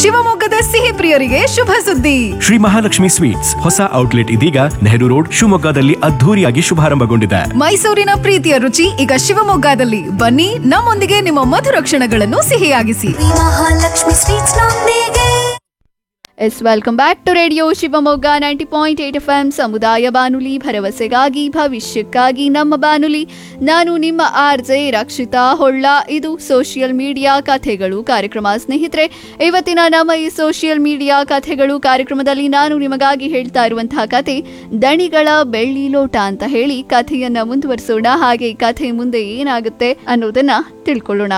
ಶಿವಮೊಗ್ಗದ ಸಿಹಿ ಪ್ರಿಯರಿಗೆ ಶುಭ ಸುದ್ದಿ ಶ್ರೀ ಮಹಾಲಕ್ಷ್ಮಿ ಸ್ವೀಟ್ಸ್ ಹೊಸ ಔಟ್ಲೆಟ್ ಇದೀಗ ನೆಹರು ರೋಡ್ ಶಿವಮೊಗ್ಗದಲ್ಲಿ ಅದ್ಧೂರಿಯಾಗಿ ಶುಭಾರಂಭಗೊಂಡಿದೆ ಮೈಸೂರಿನ ಪ್ರೀತಿಯ ರುಚಿ ಈಗ ಶಿವಮೊಗ್ಗದಲ್ಲಿ ಬನ್ನಿ ನಮ್ಮೊಂದಿಗೆ ನಿಮ್ಮ ಮಧುರ ಕ್ಷಣಗಳನ್ನು ಸಿಹಿಯಾಗಿಸಿ ಮಹಾಲಕ್ಷ್ಮಿ ಸ್ವೀಟ್ಸ್ ನೊಂದಿಗೆ yes welcome back to radio Shivamogga ninety point eight F M ಸಮುದಾಯ ಬಾನುಲಿ ಭರವಸೆಗಾಗಿ ಭವಿಷ್ಯಕ್ಕಾಗಿ ನಮ್ಮ ಬಾನುಲಿ ನಾನು ನಿಮ್ಮ ಆರ್ ಜೆ ರಕ್ಷಿತಾ ಹೊಳ್ಳ ಇದು ಸೋಷಿಯಲ್ ಮೀಡಿಯಾ ಕಥೆಗಳು ಕಾರ್ಯಕ್ರಮ ಸ್ನೇಹಿತರೆ ಇವತ್ತಿನ ನಮ್ಮ ಈ ಸೋಷಿಯಲ್ ಮೀಡಿಯಾ ಕಥೆಗಳು ಕಾರ್ಯಕ್ರಮದಲ್ಲಿ ನಾನು ನಿಮಗಾಗಿ ಹೇಳ್ತಾ ಇರುವಂತಹ ಕತೆ ದಣಿಗಳ ಬೆಳ್ಳಿ ಲೋಟ ಅಂತ ಹೇಳಿ ಕಥೆಯನ್ನ ಮುಂದುವರಿಸೋಣ ಹಾಗೆ ಈ ಕಥೆ ಮುಂದೆ ಏನಾಗುತ್ತೆ ಅನ್ನೋದನ್ನ ತಿಳ್ಕೊಳ್ಳೋಣ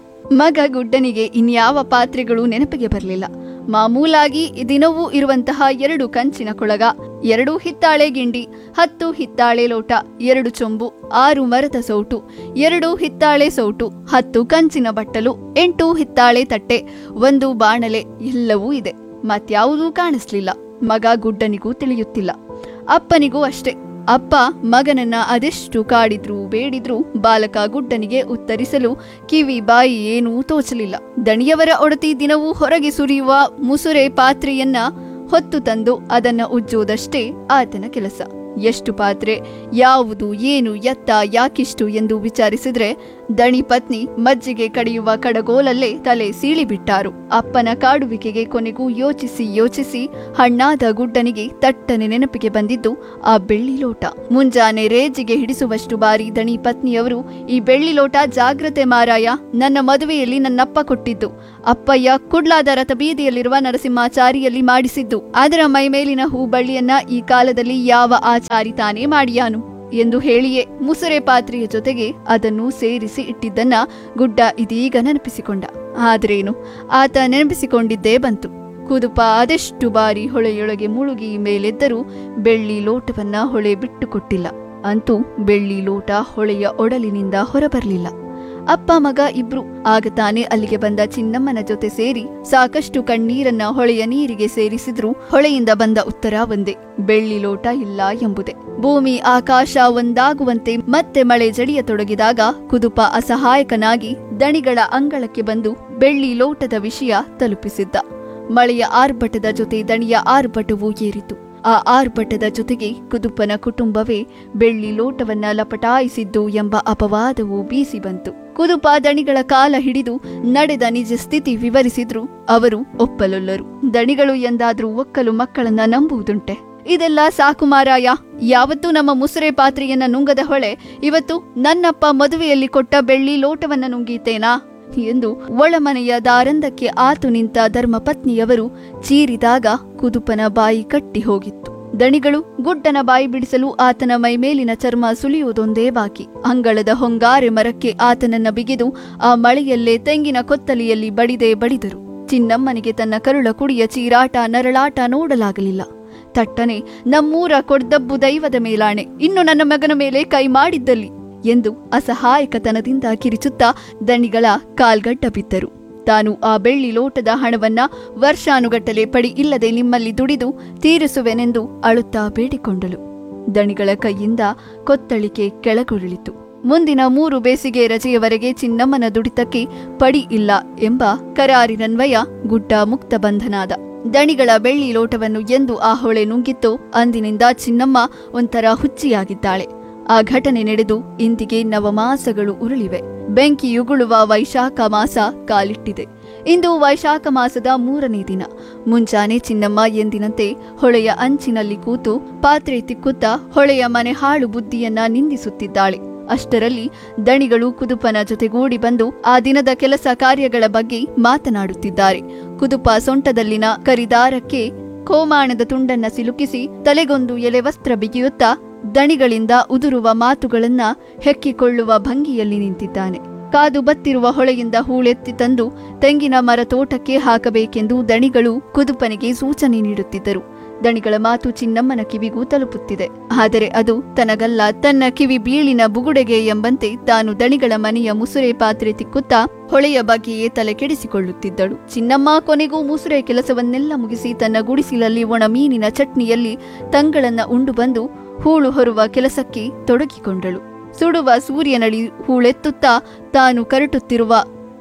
ಮಗ ಗುಡ್ಡನಿಗೆ ಇನ್ಯಾವ ಪಾತ್ರೆಗಳು ನೆನಪಿಗೆ ಬರಲಿಲ್ಲ ಮಾಮೂಲಾಗಿ ದಿನವೂ ಇರುವಂತಹ ಎರಡು ಕಂಚಿನ ಕೊಳಗ ಎರಡು ಹಿತ್ತಾಳೆ ಗಿಂಡಿ ಹತ್ತು ಹಿತ್ತಾಳೆ ಲೋಟ ಎರಡು ಚೊಂಬು ಆರು ಮರದ ಸೌಟು ಎರಡು ಹಿತ್ತಾಳೆ ಸೌಟು ಹತ್ತು ಕಂಚಿನ ಬಟ್ಟಲು ಎಂಟು ಹಿತ್ತಾಳೆ ತಟ್ಟೆ ಒಂದು ಬಾಣಲೆ ಎಲ್ಲವೂ ಇದೆ ಮತ್ಯಾವುದೂ ಕಾಣಿಸ್ಲಿಲ್ಲ ಮಗ ಗುಡ್ಡನಿಗೂ ತಿಳಿಯುತ್ತಿಲ್ಲ ಅಪ್ಪನಿಗೂ ಅಷ್ಟೇ ಅಪ್ಪ ಮಗನನ್ನ ಅದೆಷ್ಟು ಕಾಡಿದ್ರು ಬೇಡಿದ್ರು ಬಾಲಕ ಗುಡ್ಡನಿಗೆ ಉತ್ತರಿಸಲು ಕಿವಿ ಬಾಯಿ ಏನೂ ತೋಚಲಿಲ್ಲ ದಣಿಯವರ ಒಡತಿ ದಿನವೂ ಹೊರಗೆ ಸುರಿಯುವ ಮುಸುರೆ ಪಾತ್ರೆಯನ್ನ ಹೊತ್ತು ತಂದು ಅದನ್ನ ಉಜ್ಜುವುದಷ್ಟೇ ಆತನ ಕೆಲಸ ಎಷ್ಟು ಪಾತ್ರೆ ಯಾವುದು ಏನು ಎತ್ತ ಯಾಕಿಷ್ಟು ಎಂದು ವಿಚಾರಿಸಿದ್ರೆ ದಣಿ ಪತ್ನಿ ಮಜ್ಜಿಗೆ ಕಡಿಯುವ ಕಡಗೋಲಲ್ಲೇ ತಲೆ ಸೀಳಿಬಿಟ್ಟಾರು ಅಪ್ಪನ ಕಾಡುವಿಕೆಗೆ ಕೊನೆಗೂ ಯೋಚಿಸಿ ಯೋಚಿಸಿ ಹಣ್ಣಾದ ಗುಡ್ಡನಿಗೆ ತಟ್ಟನೆ ನೆನಪಿಗೆ ಬಂದಿದ್ದು ಆ ಬೆಳ್ಳಿ ಲೋಟ ಮುಂಜಾನೆ ರೇಜಿಗೆ ಹಿಡಿಸುವಷ್ಟು ಬಾರಿ ದಣಿ ಪತ್ನಿಯವರು ಈ ಬೆಳ್ಳಿ ಲೋಟ ಜಾಗ್ರತೆ ಮಾರಾಯ ನನ್ನ ಮದುವೆಯಲ್ಲಿ ನನ್ನಪ್ಪ ಕೊಟ್ಟಿದ್ದು ಅಪ್ಪಯ್ಯ ಕುಡ್ಲಾದ ರಥ ಬೀದಿಯಲ್ಲಿರುವ ನರಸಿಂಹಾಚಾರಿಯಲ್ಲಿ ಮಾಡಿಸಿದ್ದು ಅದರ ಮೈಮೇಲಿನ ಹೂಬಳ್ಳಿಯನ್ನ ಈ ಕಾಲದಲ್ಲಿ ಯಾವ ಆಚಾರಿ ತಾನೇ ಮಾಡಿಯಾನು ಎಂದು ಹೇಳಿಯೇ ಮುಸುರೆ ಪಾತ್ರೆಯ ಜೊತೆಗೆ ಅದನ್ನು ಸೇರಿಸಿ ಇಟ್ಟಿದ್ದನ್ನ ಗುಡ್ಡ ಇದೀಗ ನೆನಪಿಸಿಕೊಂಡ ಆದ್ರೇನು ಆತ ನೆನಪಿಸಿಕೊಂಡಿದ್ದೇ ಬಂತು ಕುದುಪ ಅದೆಷ್ಟು ಬಾರಿ ಹೊಳೆಯೊಳಗೆ ಮುಳುಗಿ ಮೇಲೆದ್ದರೂ ಬೆಳ್ಳಿ ಲೋಟವನ್ನ ಹೊಳೆ ಬಿಟ್ಟುಕೊಟ್ಟಿಲ್ಲ ಅಂತೂ ಬೆಳ್ಳಿ ಲೋಟ ಹೊಳೆಯ ಒಡಲಿನಿಂದ ಹೊರಬರಲಿಲ್ಲ ಅಪ್ಪ ಮಗ ಇಬ್ರು ಆಗ ತಾನೇ ಅಲ್ಲಿಗೆ ಬಂದ ಚಿನ್ನಮ್ಮನ ಜೊತೆ ಸೇರಿ ಸಾಕಷ್ಟು ಕಣ್ಣೀರನ್ನ ಹೊಳೆಯ ನೀರಿಗೆ ಸೇರಿಸಿದ್ರು ಹೊಳೆಯಿಂದ ಬಂದ ಉತ್ತರ ಒಂದೇ ಬೆಳ್ಳಿ ಲೋಟ ಇಲ್ಲ ಎಂಬುದೇ ಭೂಮಿ ಆಕಾಶ ಒಂದಾಗುವಂತೆ ಮತ್ತೆ ಮಳೆ ಜಡಿಯತೊಡಗಿದಾಗ ಕುದುಪ ಅಸಹಾಯಕನಾಗಿ ದಣಿಗಳ ಅಂಗಳಕ್ಕೆ ಬಂದು ಬೆಳ್ಳಿ ಲೋಟದ ವಿಷಯ ತಲುಪಿಸಿದ್ದ ಮಳೆಯ ಆರ್ಭಟದ ಜೊತೆ ದಣಿಯ ಆರ್ಭಟವೂ ಏರಿತು ಆ ಆರ್ಭಟದ ಜೊತೆಗೆ ಕುದುಪನ ಕುಟುಂಬವೇ ಬೆಳ್ಳಿ ಲೋಟವನ್ನ ಲಪಟಾಯಿಸಿದ್ದು ಎಂಬ ಅಪವಾದವು ಬೀಸಿ ಬಂತು ಕುದುಪ ದಣಿಗಳ ಕಾಲ ಹಿಡಿದು ನಡೆದ ನಿಜ ಸ್ಥಿತಿ ವಿವರಿಸಿದ್ರು ಅವರು ಒಪ್ಪಲೊಲ್ಲರು ದಣಿಗಳು ಎಂದಾದ್ರೂ ಒಕ್ಕಲು ಮಕ್ಕಳನ್ನ ನಂಬುವುದುಂಟೆ ಇದೆಲ್ಲ ಸಾಕು ಮಾರಾಯ ಯಾವತ್ತೂ ನಮ್ಮ ಮುಸುರೆ ಪಾತ್ರೆಯನ್ನ ನುಂಗದ ಹೊಳೆ ಇವತ್ತು ನನ್ನಪ್ಪ ಮದುವೆಯಲ್ಲಿ ಕೊಟ್ಟ ಬೆಳ್ಳಿ ಲೋಟವನ್ನ ನುಂಗೀತೇನಾ ಎಂದು ಒಳಮನೆಯ ದಾರಂದಕ್ಕೆ ಆತು ನಿಂತ ಧರ್ಮಪತ್ನಿಯವರು ಚೀರಿದಾಗ ಕುದುಪನ ಬಾಯಿ ಕಟ್ಟಿ ಹೋಗಿತ್ತು ದಣಿಗಳು ಗುಡ್ಡನ ಬಾಯಿ ಬಿಡಿಸಲು ಆತನ ಮೈಮೇಲಿನ ಚರ್ಮ ಸುಲಿಯುವುದೊಂದೇ ಬಾಕಿ ಅಂಗಳದ ಹೊಂಗಾರೆ ಮರಕ್ಕೆ ಆತನನ್ನ ಬಿಗಿದು ಆ ಮಳೆಯಲ್ಲೇ ತೆಂಗಿನ ಕೊತ್ತಲಿಯಲ್ಲಿ ಬಡಿದೆ ಬಡಿದರು ಚಿನ್ನಮ್ಮನಿಗೆ ತನ್ನ ಕರುಳ ಕುಡಿಯ ಚೀರಾಟ ನರಳಾಟ ನೋಡಲಾಗಲಿಲ್ಲ ತಟ್ಟನೆ ನಮ್ಮೂರ ಕೊಡ್ದಬ್ಬು ದೈವದ ಮೇಲಾಣೆ ಇನ್ನು ನನ್ನ ಮಗನ ಮೇಲೆ ಕೈ ಮಾಡಿದ್ದಲ್ಲಿ ಎಂದು ಅಸಹಾಯಕತನದಿಂದ ಕಿರಿಚುತ್ತಾ ದಣಿಗಳ ಕಾಲ್ಗಡ್ಡ ಬಿದ್ದರು ತಾನು ಆ ಬೆಳ್ಳಿ ಲೋಟದ ಹಣವನ್ನ ವರ್ಷಾನುಗಟ್ಟಲೆ ಪಡಿ ಇಲ್ಲದೆ ನಿಮ್ಮಲ್ಲಿ ದುಡಿದು ತೀರಿಸುವೆನೆಂದು ಅಳುತ್ತಾ ಬೇಡಿಕೊಂಡಳು ದಣಿಗಳ ಕೈಯಿಂದ ಕೊತ್ತಳಿಕೆ ಕೆಳಗುರುಳಿತು ಮುಂದಿನ ಮೂರು ಬೇಸಿಗೆ ರಜೆಯವರೆಗೆ ಚಿನ್ನಮ್ಮನ ದುಡಿತಕ್ಕೆ ಪಡಿ ಇಲ್ಲ ಎಂಬ ಕರಾರಿನನ್ವಯ ಗುಡ್ಡ ಮುಕ್ತ ಬಂಧನಾದ ದಣಿಗಳ ಬೆಳ್ಳಿ ಲೋಟವನ್ನು ಎಂದು ಆ ಹೊಳೆ ನುಂಗಿತ್ತೋ ಅಂದಿನಿಂದ ಚಿನ್ನಮ್ಮ ಒಂಥರ ಹುಚ್ಚಿಯಾಗಿದ್ದಾಳೆ ಆ ಘಟನೆ ನಡೆದು ಇಂದಿಗೆ ನವಮಾಸಗಳು ಉರುಳಿವೆ ಬೆಂಕಿ ಉಗುಳುವ ವೈಶಾಖ ಮಾಸ ಕಾಲಿಟ್ಟಿದೆ ಇಂದು ವೈಶಾಖ ಮಾಸದ ಮೂರನೇ ದಿನ ಮುಂಜಾನೆ ಚಿನ್ನಮ್ಮ ಎಂದಿನಂತೆ ಹೊಳೆಯ ಅಂಚಿನಲ್ಲಿ ಕೂತು ಪಾತ್ರೆ ತಿಕ್ಕುತ್ತಾ ಹೊಳೆಯ ಮನೆ ಹಾಳು ಬುದ್ಧಿಯನ್ನ ನಿಂದಿಸುತ್ತಿದ್ದಾಳೆ ಅಷ್ಟರಲ್ಲಿ ದಣಿಗಳು ಕುದುಪನ ಜೊತೆಗೂಡಿ ಬಂದು ಆ ದಿನದ ಕೆಲಸ ಕಾರ್ಯಗಳ ಬಗ್ಗೆ ಮಾತನಾಡುತ್ತಿದ್ದಾರೆ ಕುದುಪ ಸೊಂಟದಲ್ಲಿನ ಕರಿದಾರಕ್ಕೆ ಕೋಮಾಣದ ತುಂಡನ್ನ ಸಿಲುಕಿಸಿ ತಲೆಗೊಂದು ಎಲೆ ವಸ್ತ್ರ ಬಿಗಿಯುತ್ತಾ ದಣಿಗಳಿಂದ ಉದುರುವ ಮಾತುಗಳನ್ನ ಹೆಕ್ಕಿಕೊಳ್ಳುವ ಭಂಗಿಯಲ್ಲಿ ನಿಂತಿದ್ದಾನೆ ಕಾದು ಬತ್ತಿರುವ ಹೊಳೆಯಿಂದ ಹೂಳೆತ್ತಿ ತಂದು ತೆಂಗಿನ ಮರ ತೋಟಕ್ಕೆ ಹಾಕಬೇಕೆಂದು ದಣಿಗಳು ಕುದುಪನಿಗೆ ಸೂಚನೆ ನೀಡುತ್ತಿದ್ದರು ದಣಿಗಳ ಮಾತು ಚಿನ್ನಮ್ಮನ ಕಿವಿಗೂ ತಲುಪುತ್ತಿದೆ ಆದರೆ ಅದು ತನಗಲ್ಲ ತನ್ನ ಕಿವಿ ಬೀಳಿನ ಬುಗುಡೆಗೆ ಎಂಬಂತೆ ತಾನು ದಣಿಗಳ ಮನೆಯ ಮುಸುರೆ ಪಾತ್ರೆ ತಿಕ್ಕುತ್ತಾ ಹೊಳೆಯ ಬಗ್ಗೆಯೇ ತಲೆ ಕೆಡಿಸಿಕೊಳ್ಳುತ್ತಿದ್ದಳು ಚಿನ್ನಮ್ಮ ಕೊನೆಗೂ ಮುಸುರೆ ಕೆಲಸವನ್ನೆಲ್ಲ ಮುಗಿಸಿ ತನ್ನ ಗುಡಿಸಿಲಲ್ಲಿ ಒಣ ಮೀನಿನ ಚಟ್ನಿಯಲ್ಲಿ ತಂಗಳನ್ನ ಉಂಡು ಬಂದು ಹೂಳು ಹೊರುವ ಕೆಲಸಕ್ಕೆ ತೊಡಗಿಕೊಂಡಳು ಸುಡುವ ಸೂರ್ಯನಡಿ ಹೂಳೆತ್ತುತ್ತಾ ತಾನು ಕರಟುತ್ತಿರುವ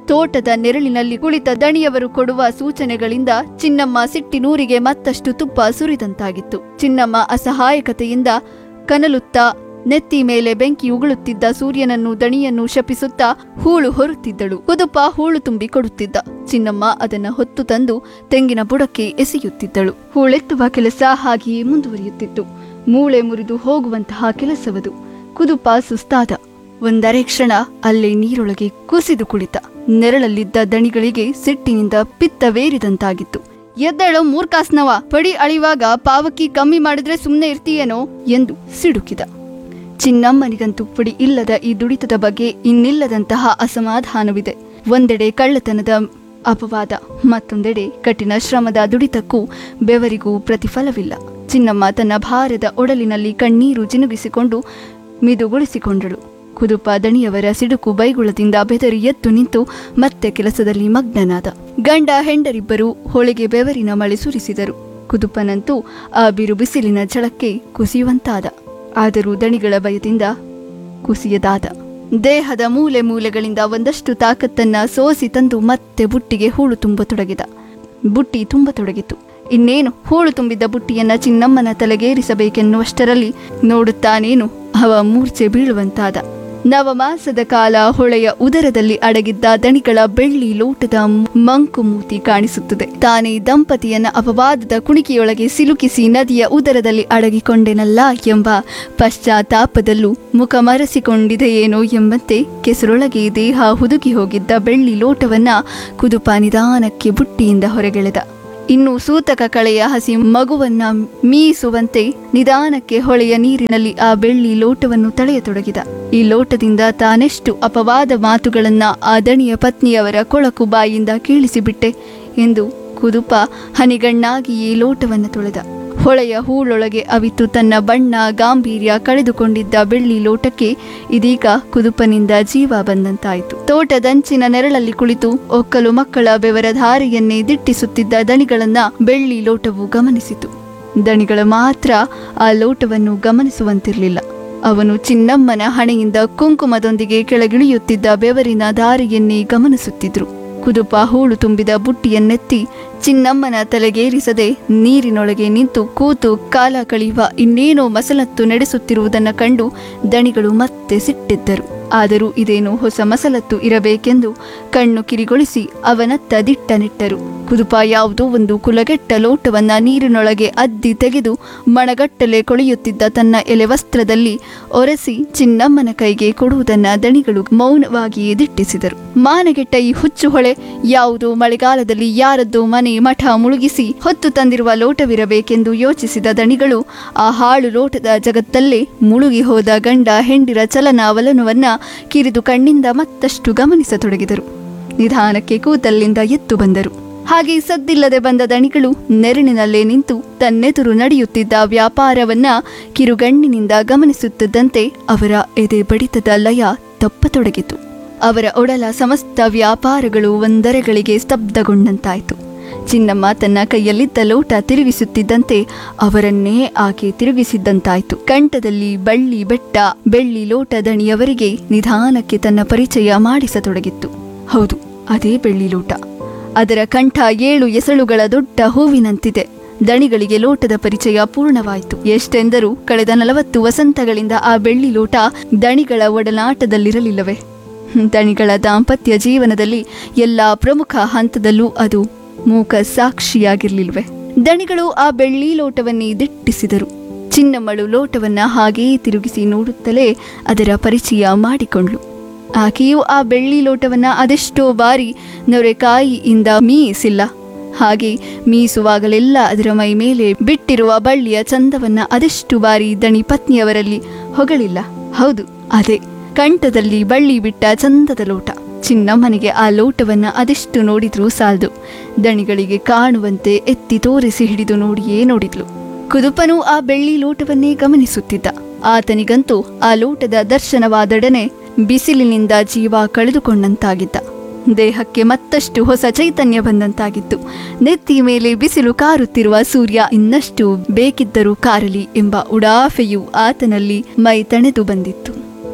ತೋಟದ ನೆರಳಿನಲ್ಲಿ ಕುಳಿತ ದಣಿಯವರು ಕೊಡುವ ಸೂಚನೆಗಳಿಂದ ಚಿನ್ನಮ್ಮ ಸಿಟ್ಟಿನೂರಿಗೆ ಮತ್ತಷ್ಟು ತುಪ್ಪ ಸುರಿದಂತಾಗಿತ್ತು ಚಿನ್ನಮ್ಮ ಅಸಹಾಯಕತೆಯಿಂದ ಕನಲುತ್ತಾ ನೆತ್ತಿ ಮೇಲೆ ಬೆಂಕಿ ಉಗುಳುತ್ತಿದ್ದ ಸೂರ್ಯನನ್ನು ದಣಿಯನ್ನು ಶಪಿಸುತ್ತಾ ಹೂಳು ಹೊರುತ್ತಿದ್ದಳು ಕುದುಪ ಹೂಳು ತುಂಬಿ ಕೊಡುತ್ತಿದ್ದ ಚಿನ್ನಮ್ಮ ಅದನ್ನ ಹೊತ್ತು ತಂದು ತೆಂಗಿನ ಬುಡಕ್ಕೆ ಎಸೆಯುತ್ತಿದ್ದಳು ಹೂಳೆತ್ತುವ ಕೆಲಸ ಹಾಗೆಯೇ ಮುಂದುವರಿಯುತ್ತಿತ್ತು ಮೂಳೆ ಮುರಿದು ಹೋಗುವಂತಹ ಕೆಲಸವದು ಕುದುಪ ಸುಸ್ತಾದ ಒಂದರೆ ಕ್ಷಣ ಅಲ್ಲೇ ನೀರೊಳಗೆ ಕುಸಿದು ಕುಳಿತ ನೆರಳಲ್ಲಿದ್ದ ದಣಿಗಳಿಗೆ ಸಿಟ್ಟಿನಿಂದ ಪಿತ್ತವೇರಿದಂತಾಗಿತ್ತು ಎದ್ದೇಳೋ ಮೂರ್ಖಾಸ್ನವ ಪಡಿ ಅಳಿವಾಗ ಪಾವಕಿ ಕಮ್ಮಿ ಮಾಡಿದ್ರೆ ಸುಮ್ಮನೆ ಇರ್ತೀಯೇನೋ ಎಂದು ಸಿಡುಕಿದ ಚಿನ್ನಮ್ಮನಿಗಂತೂ ಪುಡಿ ಇಲ್ಲದ ಈ ದುಡಿತದ ಬಗ್ಗೆ ಇನ್ನಿಲ್ಲದಂತಹ ಅಸಮಾಧಾನವಿದೆ ಒಂದೆಡೆ ಕಳ್ಳತನದ ಅಪವಾದ ಮತ್ತೊಂದೆಡೆ ಕಠಿಣ ಶ್ರಮದ ದುಡಿತಕ್ಕೂ ಬೆವರಿಗೂ ಪ್ರತಿಫಲವಿಲ್ಲ ಚಿನ್ನಮ್ಮ ತನ್ನ ಭಾರದ ಒಡಲಿನಲ್ಲಿ ಕಣ್ಣೀರು ಜಿನುಗಿಸಿಕೊಂಡು ಮಿದುಗೊಳಿಸಿಕೊಂಡಳು ಕುದುಪ ದಣಿಯವರ ಸಿಡುಕು ಬೈಗುಳದಿಂದ ಬೆದರಿ ಎದ್ದು ನಿಂತು ಮತ್ತೆ ಕೆಲಸದಲ್ಲಿ ಮಗ್ನನಾದ ಗಂಡ ಹೆಂಡರಿಬ್ಬರು ಹೊಳೆಗೆ ಬೆವರಿನ ಮಳೆ ಸುರಿಸಿದರು ಕುದುಪನಂತೂ ಆ ಬಿರು ಬಿಸಿಲಿನ ಝಳಕ್ಕೆ ಕುಸಿಯುವಂತಾದ ಆದರೂ ದಣಿಗಳ ಭಯದಿಂದ ಕುಸಿಯದಾದ ದೇಹದ ಮೂಲೆ ಮೂಲೆಗಳಿಂದ ಒಂದಷ್ಟು ತಾಕತ್ತನ್ನ ಸೋಸಿ ತಂದು ಮತ್ತೆ ಬುಟ್ಟಿಗೆ ಹೂಳು ತುಂಬತೊಡಗಿದ ಬುಟ್ಟಿ ತುಂಬತೊಡಗಿತು ಇನ್ನೇನು ಹೂಳು ತುಂಬಿದ್ದ ಬುಟ್ಟಿಯನ್ನ ಚಿನ್ನಮ್ಮನ ತಲೆಗೇರಿಸಬೇಕೆನ್ನುವಷ್ಟರಲ್ಲಿ ನೋಡುತ್ತಾನೇನು ಅವ ಮೂರ್ಛೆ ಬೀಳುವಂತಾದ ನವಮಾಸದ ಕಾಲ ಹೊಳೆಯ ಉದರದಲ್ಲಿ ಅಡಗಿದ್ದ ದಣಿಗಳ ಬೆಳ್ಳಿ ಲೋಟದ ಮಂಕು ಮೂತಿ ಕಾಣಿಸುತ್ತದೆ ತಾನೇ ದಂಪತಿಯನ್ನ ಅಪವಾದದ ಕುಣಿಕೆಯೊಳಗೆ ಸಿಲುಕಿಸಿ ನದಿಯ ಉದರದಲ್ಲಿ ಅಡಗಿಕೊಂಡೆನಲ್ಲ ಎಂಬ ಪಶ್ಚಾತ್ತಾಪದಲ್ಲೂ ಮುಖ ಮರೆಸಿಕೊಂಡಿದೆಯೇನೋ ಎಂಬಂತೆ ಕೆಸರೊಳಗೆ ದೇಹ ಹುದುಗಿ ಹೋಗಿದ್ದ ಬೆಳ್ಳಿ ಲೋಟವನ್ನ ಕುದುಪ ನಿಧಾನಕ್ಕೆ ಬುಟ್ಟಿಯಿಂದ ಹೊರಗೆಳೆದ ಇನ್ನು ಸೂತಕ ಕಳೆಯ ಹಸಿ ಮಗುವನ್ನ ಮೀಸುವಂತೆ ನಿಧಾನಕ್ಕೆ ಹೊಳೆಯ ನೀರಿನಲ್ಲಿ ಆ ಬೆಳ್ಳಿ ಲೋಟವನ್ನು ತಳೆಯತೊಡಗಿದ ಈ ಲೋಟದಿಂದ ತಾನೆಷ್ಟು ಅಪವಾದ ಮಾತುಗಳನ್ನ ಆ ದಣಿಯ ಪತ್ನಿಯವರ ಕೊಳಕು ಬಾಯಿಂದ ಕೇಳಿಸಿಬಿಟ್ಟೆ ಎಂದು ಕುದುಪ ಹನಿಗಣ್ಣಾಗಿ ಈ ಲೋಟವನ್ನು ತೊಳೆದ ಹೊಳೆಯ ಹೂಳೊಳಗೆ ಅವಿತು ತನ್ನ ಬಣ್ಣ ಗಾಂಭೀರ್ಯ ಕಳೆದುಕೊಂಡಿದ್ದ ಬೆಳ್ಳಿ ಲೋಟಕ್ಕೆ ಇದೀಗ ಕುದುಪನಿಂದ ಜೀವ ಬಂದಂತಾಯಿತು ತೋಟದಂಚಿನ ನೆರಳಲ್ಲಿ ಕುಳಿತು ಒಕ್ಕಲು ಮಕ್ಕಳ ಬೆವರ ಧಾರೆಯನ್ನೇ ದಿಟ್ಟಿಸುತ್ತಿದ್ದ ದಣಿಗಳನ್ನ ಬೆಳ್ಳಿ ಲೋಟವು ಗಮನಿಸಿತು ದಣಿಗಳ ಮಾತ್ರ ಆ ಲೋಟವನ್ನು ಗಮನಿಸುವಂತಿರಲಿಲ್ಲ ಅವನು ಚಿನ್ನಮ್ಮನ ಹಣೆಯಿಂದ ಕುಂಕುಮದೊಂದಿಗೆ ಕೆಳಗಿಳಿಯುತ್ತಿದ್ದ ಬೆವರಿನ ದಾರಿಯನ್ನೇ ಗಮನಿಸುತ್ತಿದ್ರು ಕುದುಪ ಹೂಳು ತುಂಬಿದ ಬುಟ್ಟಿಯನ್ನೆತ್ತಿ ಚಿನ್ನಮ್ಮನ ತಲೆಗೇರಿಸದೆ ನೀರಿನೊಳಗೆ ನಿಂತು ಕೂತು ಕಾಲ ಕಳೆಯುವ ಇನ್ನೇನೋ ಮಸಲತ್ತು ನಡೆಸುತ್ತಿರುವುದನ್ನು ಕಂಡು ದಣಿಗಳು ಮತ್ತೆ ಸಿಟ್ಟಿದ್ದರು ಆದರೂ ಇದೇನು ಹೊಸ ಮಸಲತ್ತು ಇರಬೇಕೆಂದು ಕಣ್ಣು ಕಿರಿಗೊಳಿಸಿ ಅವನತ್ತ ದಿಟ್ಟ ನೆಟ್ಟರು ಕುದುಪ ಯಾವುದೋ ಒಂದು ಕುಲಗೆಟ್ಟ ಲೋಟವನ್ನ ನೀರಿನೊಳಗೆ ಅದ್ದಿ ತೆಗೆದು ಮಣಗಟ್ಟಲೆ ಕೊಳೆಯುತ್ತಿದ್ದ ತನ್ನ ಎಲೆ ವಸ್ತ್ರದಲ್ಲಿ ಒರೆಸಿ ಚಿನ್ನಮ್ಮನ ಕೈಗೆ ಕೊಡುವುದನ್ನ ದಣಿಗಳು ಮೌನವಾಗಿಯೇ ದಿಟ್ಟಿಸಿದರು ಮಾನಗೆಟ್ಟ ಈ ಹುಚ್ಚು ಹೊಳೆ ಯಾವುದೋ ಮಳೆಗಾಲದಲ್ಲಿ ಯಾರದ್ದೋ ಮನೆ ಮಠ ಮುಳುಗಿಸಿ ಹೊತ್ತು ತಂದಿರುವ ಲೋಟವಿರಬೇಕೆಂದು ಯೋಚಿಸಿದ ದಣಿಗಳು ಆ ಹಾಳು ಲೋಟದ ಜಗತ್ತಲ್ಲೇ ಮುಳುಗಿ ಹೋದ ಗಂಡ ಹೆಂಡಿರ ಚಲನಾವಲನವನ್ನ ಕಿರಿದು ಕಣ್ಣಿಂದ ಮತ್ತಷ್ಟು ಗಮನಿಸತೊಡಗಿದರು ನಿಧಾನಕ್ಕೆ ಕೂತಲ್ಲಿಂದ ಎದ್ದು ಬಂದರು ಹಾಗೆ ಸದ್ದಿಲ್ಲದೆ ಬಂದ ದಣಿಗಳು ನೆರಳಿನಲ್ಲೇ ನಿಂತು ತನ್ನೆದುರು ನಡೆಯುತ್ತಿದ್ದ ವ್ಯಾಪಾರವನ್ನ ಕಿರುಗಣ್ಣಿನಿಂದ ಗಮನಿಸುತ್ತಿದ್ದಂತೆ ಅವರ ಎದೆ ಬಡಿತದ ಲಯ ತಪ್ಪತೊಡಗಿತು ಅವರ ಒಡಲ ಸಮಸ್ತ ವ್ಯಾಪಾರಗಳು ಒಂದರೆಗಳಿಗೆ ಸ್ತಬ್ಧಗೊಂಡಂತಾಯಿತು ಚಿನ್ನಮ್ಮ ತನ್ನ ಕೈಯಲ್ಲಿದ್ದ ಲೋಟ ತಿರುಗಿಸುತ್ತಿದ್ದಂತೆ ಅವರನ್ನೇ ಆಕೆ ತಿರುಗಿಸಿದ್ದಂತಾಯ್ತು ಕಂಠದಲ್ಲಿ ಬಳ್ಳಿ ಬೆಟ್ಟ ಬೆಳ್ಳಿ ಲೋಟ ದಣಿಯವರಿಗೆ ನಿಧಾನಕ್ಕೆ ತನ್ನ ಪರಿಚಯ ಮಾಡಿಸತೊಡಗಿತ್ತು ಹೌದು ಅದೇ ಬೆಳ್ಳಿ ಲೋಟ ಅದರ ಕಂಠ ಏಳು ಎಸಳುಗಳ ದೊಡ್ಡ ಹೂವಿನಂತಿದೆ ದಣಿಗಳಿಗೆ ಲೋಟದ ಪರಿಚಯ ಪೂರ್ಣವಾಯಿತು ಎಷ್ಟೆಂದರೂ ಕಳೆದ ನಲವತ್ತು ವಸಂತಗಳಿಂದ ಆ ಬೆಳ್ಳಿ ಲೋಟ ದಣಿಗಳ ಒಡನಾಟದಲ್ಲಿರಲಿಲ್ಲವೇ ದಣಿಗಳ ದಾಂಪತ್ಯ ಜೀವನದಲ್ಲಿ ಎಲ್ಲ ಪ್ರಮುಖ ಹಂತದಲ್ಲೂ ಅದು ಮೂಕ ಸಾಕ್ಷಿಯಾಗಿರ್ಲಿಲ್ವೆ ದಣಿಗಳು ಆ ಬೆಳ್ಳಿ ಲೋಟವನ್ನೇ ದಿಟ್ಟಿಸಿದರು ಚಿನ್ನಮ್ಮಳು ಲೋಟವನ್ನ ಹಾಗೆಯೇ ತಿರುಗಿಸಿ ನೋಡುತ್ತಲೇ ಅದರ ಪರಿಚಯ ಮಾಡಿಕೊಂಡ್ಳು ಆಕೆಯು ಆ ಬೆಳ್ಳಿ ಲೋಟವನ್ನ ಅದೆಷ್ಟೋ ಬಾರಿ ನೊರೆಕಾಯಿಯಿಂದ ಮೀಯಿಸಿಲ್ಲ ಹಾಗೆ ಮೀಸುವಾಗಲೆಲ್ಲ ಅದರ ಮೈ ಮೇಲೆ ಬಿಟ್ಟಿರುವ ಬಳ್ಳಿಯ ಚಂದವನ್ನ ಅದೆಷ್ಟು ಬಾರಿ ದಣಿ ಪತ್ನಿಯವರಲ್ಲಿ ಹೊಗಳಿಲ್ಲ ಹೌದು ಅದೇ ಕಂಠದಲ್ಲಿ ಬಳ್ಳಿ ಬಿಟ್ಟ ಚಂದದ ಲೋಟ ಚಿನ್ನಮ್ಮನಿಗೆ ಆ ಲೋಟವನ್ನ ಅದೆಷ್ಟು ನೋಡಿದ್ರೂ ಸಾಲದು ದಣಿಗಳಿಗೆ ಕಾಣುವಂತೆ ಎತ್ತಿ ತೋರಿಸಿ ಹಿಡಿದು ನೋಡಿಯೇ ನೋಡಿದ್ಲು ಕುದುಪನು ಆ ಬೆಳ್ಳಿ ಲೋಟವನ್ನೇ ಗಮನಿಸುತ್ತಿದ್ದ ಆತನಿಗಂತೂ ಆ ಲೋಟದ ದರ್ಶನವಾದೊಡನೆ ಬಿಸಿಲಿನಿಂದ ಜೀವ ಕಳೆದುಕೊಂಡಂತಾಗಿದ್ದ ದೇಹಕ್ಕೆ ಮತ್ತಷ್ಟು ಹೊಸ ಚೈತನ್ಯ ಬಂದಂತಾಗಿತ್ತು ನೆತ್ತಿ ಮೇಲೆ ಬಿಸಿಲು ಕಾರುತ್ತಿರುವ ಸೂರ್ಯ ಇನ್ನಷ್ಟು ಬೇಕಿದ್ದರೂ ಕಾರಲಿ ಎಂಬ ಉಡಾಫೆಯು ಆತನಲ್ಲಿ ಮೈ ತಣೆದು ಬಂದಿತ್ತು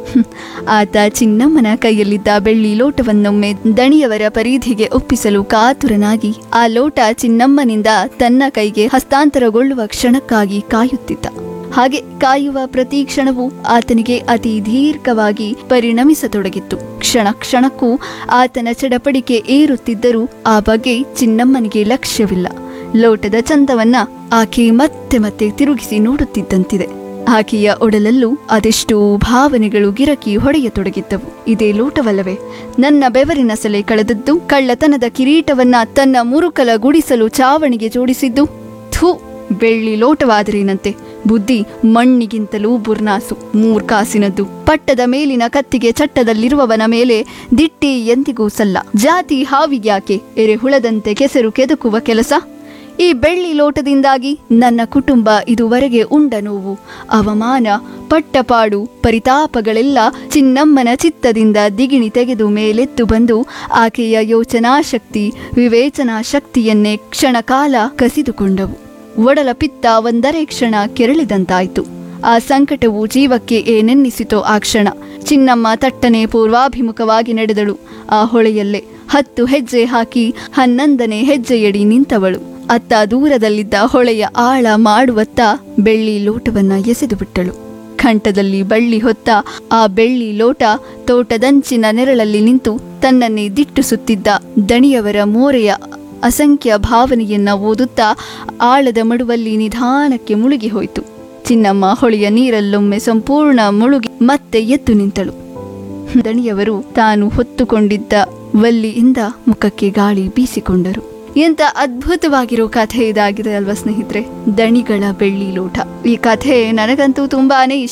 ಹ್ಮ್. ಆತ ಚಿನ್ನಮ್ಮನ ಕೈಯಲ್ಲಿದ್ದ ಬೆಳ್ಳಿ ಲೋಟವನ್ನೊಮ್ಮೆ ದಣಿಯವರ ಪರಿಧಿಗೆ ಒಪ್ಪಿಸಲು ಕಾತುರನಾಗಿ ಆ ಲೋಟ ಚಿನ್ನಮ್ಮನಿಂದ ತನ್ನ ಕೈಗೆ ಹಸ್ತಾಂತರಗೊಳ್ಳುವ ಕ್ಷಣಕ್ಕಾಗಿ ಕಾಯುತ್ತಿದ್ದ ಹಾಗೆ ಕಾಯುವ ಪ್ರತಿ ಕ್ಷಣವೂ ಆತನಿಗೆ ಅತಿ ದೀರ್ಘವಾಗಿ ಪರಿಣಮಿಸತೊಡಗಿತ್ತು ಕ್ಷಣ ಕ್ಷಣಕ್ಕೂ ಆತನ ಚಡಪಡಿಕೆ ಏರುತ್ತಿದ್ದರೂ ಆ ಬಗ್ಗೆ ಚಿನ್ನಮ್ಮನಿಗೆ ಲಕ್ಷ್ಯವಿಲ್ಲ ಲೋಟದ ಚಂದವನ್ನ ಆಕೆ ಮತ್ತೆ ಮತ್ತೆ ತಿರುಗಿಸಿ ನೋಡುತ್ತಿದ್ದಂತಿದೆ ಆಕೆಯ ಒಡಲಲ್ಲೂ ಅದೆಷ್ಟೋ ಭಾವನೆಗಳು ಗಿರಕಿ ಹೊಡೆಯತೊಡಗಿದ್ದವು ಇದೇ ಲೋಟವಲ್ಲವೇ ನನ್ನ ಬೆವರಿನ ಸೆಲೆ ಕಳೆದದ್ದು ಕಳ್ಳತನದ ಕಿರೀಟವನ್ನ ತನ್ನ ಮುರುಕಲ ಗುಡಿಸಲು ಚಾವಣಿಗೆ ಜೋಡಿಸಿದ್ದು ಥೂ ಬೆಳ್ಳಿ ಲೋಟವಾದರೇನಂತೆ ಬುದ್ಧಿ ಮಣ್ಣಿಗಿಂತಲೂ ಬುರ್ನಾಸು ಮೂರ್ಖಾಸಿನದ್ದು ಪಟ್ಟದ ಮೇಲಿನ ಕತ್ತಿಗೆ ಚಟ್ಟದಲ್ಲಿರುವವನ ಮೇಲೆ ದಿಟ್ಟಿ ಎಂದಿಗೂ ಸಲ್ಲ ಜಾತಿ ಹಾವಿಗ್ಯಾಕೆ ಎರೆಹುಳದಂತೆ ಕೆಸರು ಕೆದಕುವ ಕೆಲಸ ಈ ಬೆಳ್ಳಿ ಲೋಟದಿಂದಾಗಿ ನನ್ನ ಕುಟುಂಬ ಇದುವರೆಗೆ ಉಂಡ ನೋವು ಅವಮಾನ ಪಟ್ಟಪಾಡು ಪರಿತಾಪಗಳೆಲ್ಲ ಚಿನ್ನಮ್ಮನ ಚಿತ್ತದಿಂದ ದಿಗಿಣಿ ತೆಗೆದು ಮೇಲೆತ್ತು ಬಂದು ಆಕೆಯ ಯೋಚನಾ ಶಕ್ತಿ ವಿವೇಚನಾ ಶಕ್ತಿಯನ್ನೇ ಕ್ಷಣಕಾಲ ಕಸಿದುಕೊಂಡವು ಒಡಲ ಪಿತ್ತ ಒಂದರೆ ಕ್ಷಣ ಕೆರಳಿದಂತಾಯ್ತು ಆ ಸಂಕಟವು ಜೀವಕ್ಕೆ ಏನೆನ್ನಿಸಿತೋ ಆ ಕ್ಷಣ ಚಿನ್ನಮ್ಮ ತಟ್ಟನೆ ಪೂರ್ವಾಭಿಮುಖವಾಗಿ ನಡೆದಳು ಆ ಹೊಳೆಯಲ್ಲೇ ಹತ್ತು ಹೆಜ್ಜೆ ಹಾಕಿ ಹನ್ನೊಂದನೇ ಹೆಜ್ಜೆಯಡಿ ನಿಂತವಳು ಅತ್ತ ದೂರದಲ್ಲಿದ್ದ ಹೊಳೆಯ ಆಳ ಮಾಡುವತ್ತ ಬೆಳ್ಳಿ ಲೋಟವನ್ನ ಎಸೆದು ಬಿಟ್ಟಳು ಕಂಠದಲ್ಲಿ ಬಳ್ಳಿ ಹೊತ್ತ ಆ ಬೆಳ್ಳಿ ಲೋಟ ತೋಟದಂಚಿನ ನೆರಳಲ್ಲಿ ನಿಂತು ತನ್ನನ್ನೇ ದಿಟ್ಟಿಸುತ್ತಿದ್ದ ದಣಿಯವರ ಮೋರೆಯ ಅಸಂಖ್ಯ ಭಾವನೆಯನ್ನ ಓದುತ್ತಾ ಆಳದ ಮಡುವಲ್ಲಿ ನಿಧಾನಕ್ಕೆ ಮುಳುಗಿ ಹೋಯಿತು ಚಿನ್ನಮ್ಮ ಹೊಳೆಯ ನೀರಲ್ಲೊಮ್ಮೆ ಸಂಪೂರ್ಣ ಮುಳುಗಿ ಮತ್ತೆ ಎದ್ದು ನಿಂತಳು ದಣಿಯವರು ತಾನು ಹೊತ್ತುಕೊಂಡಿದ್ದ ವಲ್ಲಿಯಿಂದ ಮುಖಕ್ಕೆ ಗಾಳಿ ಬೀಸಿಕೊಂಡರು ಎಂತ ಅದ್ಭುತವಾಗಿರೋ ಕಥೆ ಇದಾಗಿದೆ ಅಲ್ವಾ ಸ್ನೇಹಿತರೆ ದಣಿಗಳ ಬೆಳ್ಳಿ ಲೋಟ ಈ ಕಥೆ ನನಗಂತೂ ತುಂಬಾನೇ ಇಷ್ಟ